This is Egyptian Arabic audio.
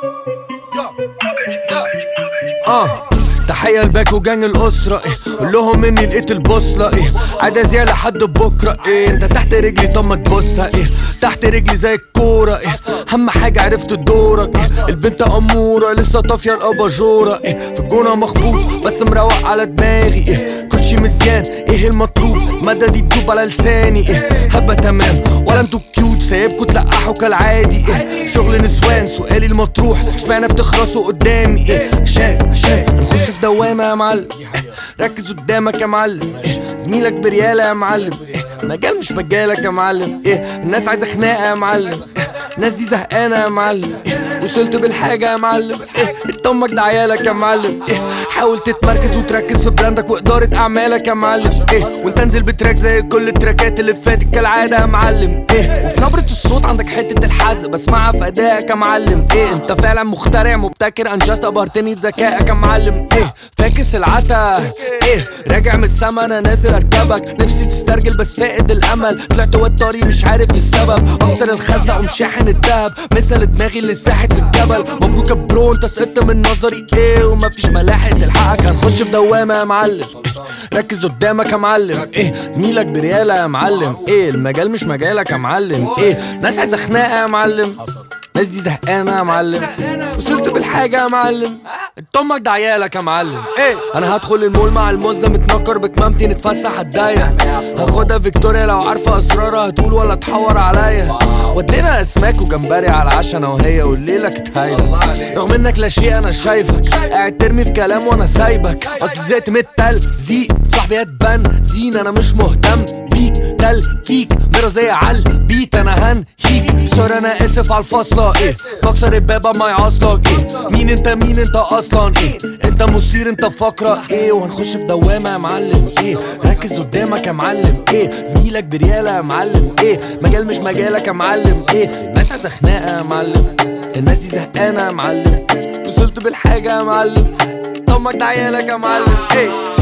اه تحية لباك وجان الأسرة إيه قول لهم إني لقيت البوصلة إيه عادة زي لحد بكرة إيه أنت تحت رجلي طب ما تبصها إيه تحت رجلي زي الكورة إيه أهم حاجة عرفت دورك إيه البنت أمورة لسه طافية الأباجورة إيه في الجونة مخبوط بس مروق على دماغي إيه كل شي مزيان إيه المطلوب مدى دي تدوب على لساني إيه هبة تمام ولا انتوا كيوت سايبكوا تلقحوا كالعادي إيه شغل نسوان سؤالي المطروح اشمعنى بتخرسوا قدامي إيه عشان عشان هنخش في دوامة يا معلم إيه ركز قدامك يا معلم إيه زميلك بريالة يا معلم إيه مجال مش مجالك يا معلم إيه الناس عايزة خناقة يا معلم إيه الناس دي زهقانة يا معلم إيه وصلت بالحاجة يا معلم إيه انت امك ده عيالك يا معلم إيه حاول تتمركز وتركز في براندك وإدارة أعمالك يا معلم إيه وانت انزل بتراك زي كل التراكات اللي فاتت كالعادة يا معلم إيه وفي نبرة الصوت عندك حتة الحزق بسمعها في أدائك يا معلم إيه انت فعلا مخترع مبتكر انجزت أبهرتني بذكائك يا معلم إيه فاكس العتا إيه راجع من السما أنا نازل أركبك نفسي تسترجل بس فاقد الأمل طلعت والطريق مش عارف السبب أكسر الخزنة أقوم شاحن الدهب مثل دماغي اللي ساحت في الجبل مبروك يا برو انت سقطت من نظري ايه ومفيش ملاحق تلحقك هنخش في دوامة يا معلم إيه ركز قدامك يا معلم ايه زميلك بريالة يا معلم ايه المجال مش مجالك يا معلم ايه ناس عايزة خناقة يا معلم ناس دي زهقانة يا معلم وصلت بالحاجة يا معلم انت امك ده عيالك يا معلم ايه انا هدخل المول مع المزة متنكر بكمامتي نتفسح هتضايق هاخدها فيكتوريا لو عارفة اسرارها هتقول ولا تحور عليا ودينا اسماك وجمبري على العشا انا وهي والليلة كانت هايلة رغم انك لا شيء انا شايفك قاعد ترمي في كلام وانا سايبك اصل زهقت من التلزيق صاحبي هتبان زين انا مش مهتم بيك تلكيك ميرا زي عل بيت انا هنهيك سوري انا اسف على الفاصلة ايه بكسر الباب ما يعصلك ايه مين انت مين انت اصلا ايه انت مثير انت فقرة ايه وهنخش في دوامة يا معلم ايه ركز قدامك يا معلم ايه زميلك بريالة يا معلم ايه مجال مش مجالك يا معلم ايه الناس عايزة خناقة يا معلم الناس دي زهقانة يا معلم وصلت بالحاجة يا معلم طمك ده عيالك يا معلم ايه